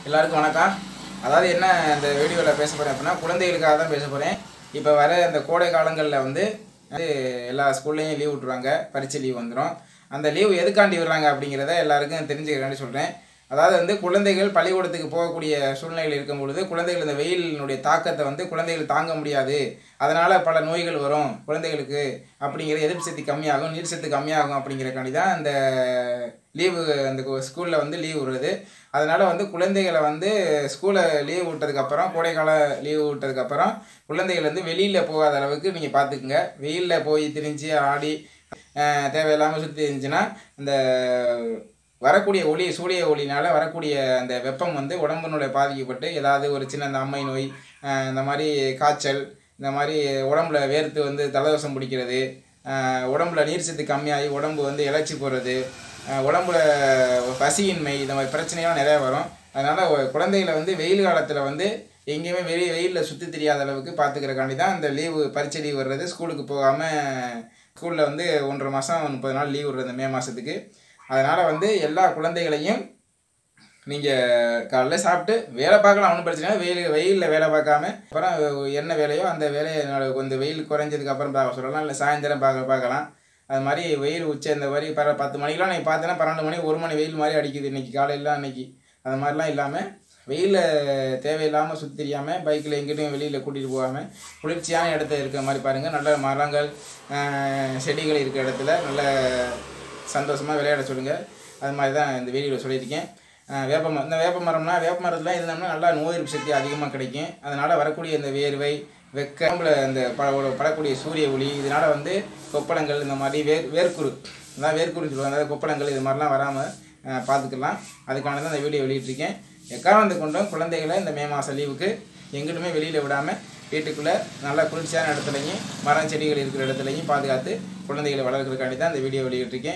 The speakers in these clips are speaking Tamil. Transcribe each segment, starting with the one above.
எல்லாருக்கும் வணக்கம் அதாவது என்ன இந்த வீடியோவில் பேச போகிறேன் அப்படின்னா குழந்தைகளுக்காக தான் பேச போகிறேன் இப்போ வர இந்த கோடை காலங்களில் வந்து வந்து எல்லா ஸ்கூல்லையும் லீவ் விட்ருவாங்க பரீட்சை லீவ் வந்துடும் அந்த லீவ் எதுக்காண்டி விடுறாங்க அப்படிங்கிறத எல்லாருக்கும் தெரிஞ்சுக்கிறேன்னு சொல்கிறேன் அதாவது வந்து குழந்தைகள் பள்ளிக்கூடத்துக்கு போகக்கூடிய சூழ்நிலையில் இருக்கும் பொழுது குழந்தைகள் இந்த வெயிலினுடைய தாக்கத்தை வந்து குழந்தைகள் தாங்க முடியாது அதனால் பல நோய்கள் வரும் குழந்தைகளுக்கு அப்படிங்கிற எதிர்ப்பு சக்தி கம்மியாகும் நீர் சத்து கம்மியாகும் அப்படிங்கிறக்காண்டி தான் அந்த லீவு அந்த ஸ்கூலில் வந்து லீவ் விடுறது அதனால் வந்து குழந்தைகளை வந்து ஸ்கூலை லீவ் விட்டதுக்கப்புறம் கோடைக்கால லீவ் விட்டதுக்கப்புறம் குழந்தைகள் வந்து வெளியில் போகாத அளவுக்கு நீங்கள் பார்த்துக்குங்க வெயிலில் போய் திரிஞ்சு ஆடி அஹ், தேவையில்லாமல் சுற்றி இருந்துச்சுன்னா இந்த வரக்கூடிய ஒளி சூரிய ஒளினால வரக்கூடிய அந்த வெப்பம் வந்து உடம்பினுடைய பாதிக்கப்பட்டு ஏதாவது ஒரு சின்ன அந்த அம்மை நோய் அஹ், இந்த மாதிரி காய்ச்சல் இந்த மாதிரி உடம்புல வேர்த்து வந்து தலதோஷம் பிடிக்கிறது அஹ், உடம்புல நீர் சத்து கம்மியாகி உடம்பு வந்து இளைச்சி போகிறது அஹ், உடம்புல பசியின்மை இந்த மாதிரி பிரச்சனைலாம் நிறையா வரும் அதனால் குழந்தைகளை வந்து வெயில் காலத்தில் வந்து எங்கேயுமே வெளி வெயிலில் சுற்றி தெரியாத அளவுக்கு பார்த்துக்கிறக்காண்டி தான் இந்த லீவு பரீட்சை லீவ் வர்றது ஸ்கூலுக்கு போகாமல் ஸ்கூலில் வந்து ஒன்றரை மாதம் முப்பது நாள் லீவ் விடுறது மே மாதத்துக்கு அதனால் வந்து எல்லா குழந்தைகளையும் நீங்கள் காலைல சாப்பிட்டு வேலை பார்க்கலாம் ஒன்றும் பிரச்சனை இல்லை வெயில் வெயிலில் வேலை பார்க்காம அப்புறம் என்ன வேலையோ அந்த வேலையை என்னோட கொஞ்சம் வெயில் குறைஞ்சதுக்கு அப்புறம் பார்க்க சொல்லலாம் இல்லை சாயந்தரம் பார்க்க பார்க்கலாம் அது மாதிரி வெயில் உச்ச இந்த மாதிரி பர பத்து மணிக்கெலாம் நீங்கள் பார்த்தீங்கன்னா பன்னெண்டு மணி ஒரு மணி வெயில் மாதிரி அடிக்குது இன்றைக்கி காலையில அன்னைக்கு அது மாதிரிலாம் இல்லாமல் வெயிலில் தேவையில்லாமல் சுற்றி தெரியாமல் பைக்கில் எங்கிட்டும் வெளியில் கூட்டிகிட்டு போகாமல் குளிர்ச்சியான இடத்துல இருக்கிற மாதிரி பாருங்கள் நல்ல மரங்கள் ஆஹ், செடிகள் இருக்கிற இடத்துல நல்ல சந்தோஷமாக விளையாட சொல்லுங்கள் அது மாதிரி தான் இந்த வீடியோவில் சொல்லியிருக்கேன் ஆஹ், வேப்ப மரம் இந்த வேப்ப மரம்னா வேப்ப மரத்தில் இருந்தோம்னா நல்லா நோய் எதிர்ப்பு சக்தி அதிகமாக கிடைக்கும் அதனால் வரக்கூடிய இந்த வேர்வை வெக்க உடம்புல இந்த ப ஒரு படக்கூடிய சூரிய ஒளி இதனால் வந்து கொப்பளங்கள் இந்த மாதிரி வேர் வேர்க்குரு அதான் வேர்க்குருன்னு சொல்லுவாங்க அதாவது கொப்பளங்கள் இது மாதிரிலாம் வராமல் பார்த்துக்கலாம் அதுக்கான தான் இந்த வீடியோ வெளியிட்டிருக்கேன் எக்காரணத்தை கொண்டும் குழந்தைகளை இந்த மே மாத லீவுக்கு எங்கிட்டுமே வெளியில் விடாமல் வீட்டுக்குள்ளே நல்லா குளிர்ச்சியான இடத்துலையும் மரம் செடிகள் இருக்கிற இடத்துலையும் பாதுகாத்து குழந்தைகளை வளர்க்குறதுக்காண்டி தான் இந்த வீடியோ வெளியிட்டிருக்கேன்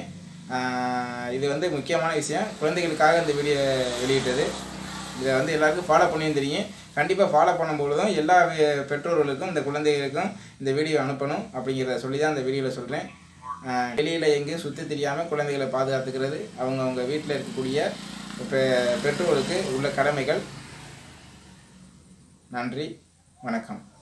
ஆஹ் இது வந்து முக்கியமான விஷயம் குழந்தைகளுக்காக இந்த வீடியோ வெளியிட்டது இதை வந்து எல்லாருக்கும் ஃபாலோ பண்ணியும் தெரியும் கண்டிப்பாக ஃபாலோ பண்ணும்பொழுதும் எல்லா வே- பெற்றோர்களுக்கும் இந்த குழந்தைகளுக்கும் இந்த வீடியோ அனுப்பணும் அப்படிங்கிறத சொல்லி தான் இந்த வீடியோவில் சொல்கிறேன் வெளியில் எங்கேயும் சுற்றி தெரியாமல் குழந்தைகளை பாதுகாத்துக்கிறது அவங்கவுங்க வீட்டில் இருக்கக்கூடிய பெ பெற்றோருக்கு உள்ள கடமைகள் நன்றி வணக்கம்